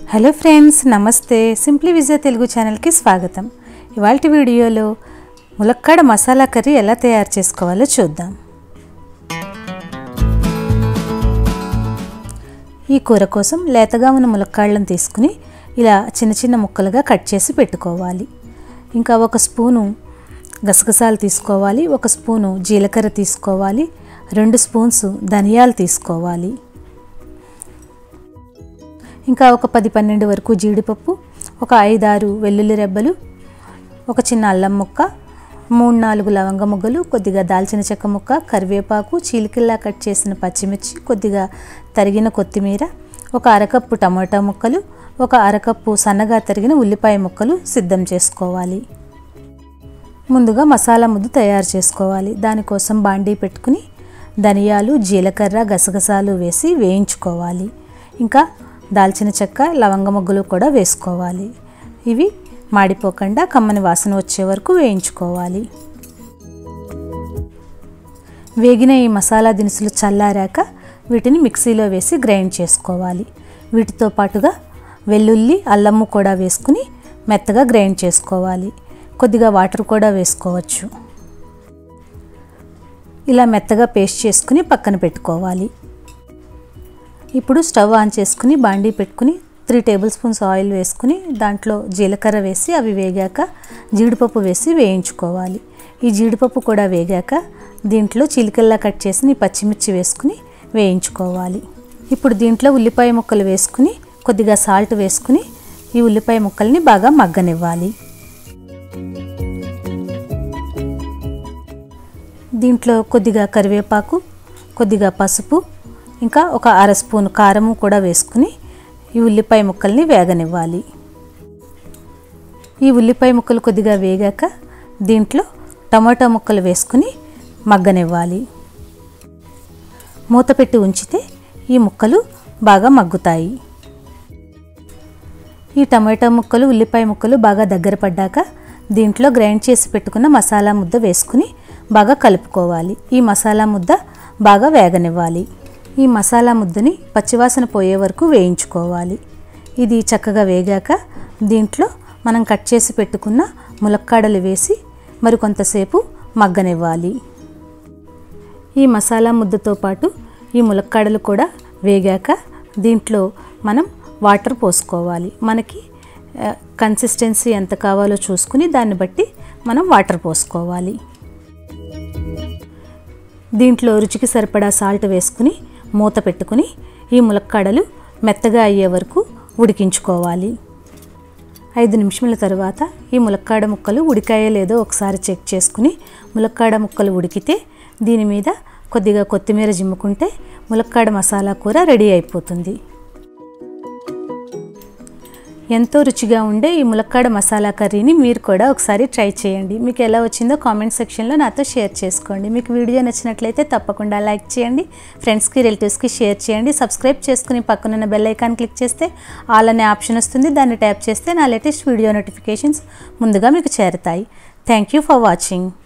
hello friends నమస్తే simply Vijaya Telugu ఛానల్కి స్వాగతం ఇవాళ వీడియోలో ములక్కాడ మసాలా కర్రీ ఎలా తయారు చేసుకోవాలో చూద్దాం ఈ కూర కోసం లేతగా ఉన్న ములక్కాళ్ళను తీసుకుని ఇలా చిన్న చిన్న ముక్కలుగా కట్ చేసి పెట్టుకోవాలి ఇంకా ఒక స్పూను గసగసాలు తీసుకోవాలి ఒక స్పూను జీలకర్ర తీసుకోవాలి రెండు స్పూన్స్ ధనియాలు తీసుకోవాలి ఇంకా ఒక పది పన్నెండు వరకు జీడిపప్పు ఒక ఐదారు వెల్లుల్లి రెబ్బలు ఒక చిన్న అల్లం ముక్క మూడు నాలుగు లవంగ ముగ్గలు కొద్దిగా దాల్చిన చెక్క ముక్క కరివేపాకు చీలికల్లా కట్ చేసిన పచ్చిమిర్చి కొద్దిగా తరిగిన కొత్తిమీర ఒక అరకప్పు టమాటా ముక్కలు ఒక అరకప్పు సన్నగా తరిగిన ఉల్లిపాయ ముక్కలు సిద్ధం చేసుకోవాలి ముందుగా మసాలా ముద్ద తయారు చేసుకోవాలి దానికోసం బాండీ పెట్టుకుని ధనియాలు జీలకర్ర గసగసాలు వేసి వేయించుకోవాలి ఇంకా దాల్చిన చెక్క లవంగ మొగ్గులు కూడా వేసుకోవాలి ఇవి మాడిపోకుండా కమ్మని వాసన వచ్చే వరకు వేయించుకోవాలి వేగిన ఈ మసాలా దినుసులు చల్లారాక వీటిని మిక్సీలో వేసి గ్రైండ్ చేసుకోవాలి వీటితో పాటుగా వెల్లుల్లి అల్లము కూడా వేసుకుని మెత్తగా గ్రైండ్ చేసుకోవాలి కొద్దిగా వాటర్ కూడా వేసుకోవచ్చు ఇలా మెత్తగా పేస్ట్ చేసుకుని పక్కన పెట్టుకోవాలి ఇప్పుడు స్టవ్ ఆన్ చేసుకుని బాండీ పెట్టుకుని త్రీ టేబుల్ స్పూన్స్ ఆయిల్ వేసుకుని దాంట్లో జీలకర్ర వేసి అవి వేగాక జీడిపప్పు వేసి వేయించుకోవాలి ఈ జీడిపప్పు కూడా వేగాక దీంట్లో చిలికల్లా కట్ చేసిన ఈ పచ్చిమిర్చి వేసుకుని వేయించుకోవాలి ఇప్పుడు దీంట్లో ఉల్లిపాయ ముక్కలు వేసుకుని కొద్దిగా సాల్ట్ వేసుకుని ఈ ఉల్లిపాయ ముక్కల్ని బాగా మగ్గనివ్వాలి దీంట్లో కొద్దిగా కరివేపాకు కొద్దిగా పసుపు ఇంకా ఒక అర స్పూన్ కారము కూడా వేసుకుని ఈ ఉల్లిపాయ ముక్కల్ని వేగనివ్వాలి ఈ ఉల్లిపాయ ముక్కలు కొద్దిగా వేగాక దీంట్లో టమాటా ముక్కలు వేసుకుని మగ్గనివ్వాలి మూత పెట్టి ఉంచితే ఈ ముక్కలు బాగా మగ్గుతాయి ఈ టమాటా ముక్కలు ఉల్లిపాయ ముక్కలు బాగా దగ్గర పడ్డాక దీంట్లో గ్రైండ్ చేసి పెట్టుకున్న మసాలా ముద్ద వేసుకుని బాగా కలుపుకోవాలి ఈ మసాలా ముద్ద బాగా వేగనివ్వాలి ఈ మసాలా ముద్దని పచ్చివాసన పోయే వరకు వేయించుకోవాలి ఇది చక్కగా వేగాక దీంట్లో మనం కట్ చేసి పెట్టుకున్న ములక్కాడలు వేసి మరికొంతసేపు మగ్గనివ్వాలి ఈ మసాలా ముద్దతో పాటు ఈ ములక్కాడలు కూడా వేగాక దీంట్లో మనం వాటర్ పోసుకోవాలి మనకి కన్సిస్టెన్సీ ఎంత కావాలో చూసుకుని దాన్ని బట్టి మనం వాటర్ పోసుకోవాలి దీంట్లో రుచికి సరిపడా సాల్ట్ వేసుకుని మూత పెట్టుకుని ఈ ములక్కాడలు మెత్తగా అయ్యే వరకు ఉడికించుకోవాలి ఐదు నిమిషముల తర్వాత ఈ ములక్కాడ ముక్కలు ఉడికాయో లేదో ఒకసారి చెక్ చేసుకుని ములక్కాడ ముక్కలు ఉడికితే దీని మీద కొద్దిగా కొత్తిమీర జిమ్ముకుంటే ములక్కాడ మసాలా కూర రెడీ అయిపోతుంది ఎంతో రుచిగా ఉండే ఈ ములక్కాడ మసాలా కర్రీని మీరు కూడా ఒకసారి ట్రై చేయండి మీకు ఎలా వచ్చిందో కామెంట్ సెక్షన్లో నాతో షేర్ చేసుకోండి మీకు వీడియో నచ్చినట్లయితే తప్పకుండా లైక్ చేయండి ఫ్రెండ్స్కి రిలేటివ్స్కి షేర్ చేయండి సబ్స్క్రైబ్ చేసుకుని పక్కనున్న బెల్ ఐకాన్ క్లిక్ చేస్తే ఆల్ అనే ఆప్షన్ వస్తుంది దాన్ని ట్యాప్ చేస్తే నా లేటెస్ట్ వీడియో నోటిఫికేషన్స్ ముందుగా మీకు చేరతాయి థ్యాంక్ యూ ఫర్ వాచింగ్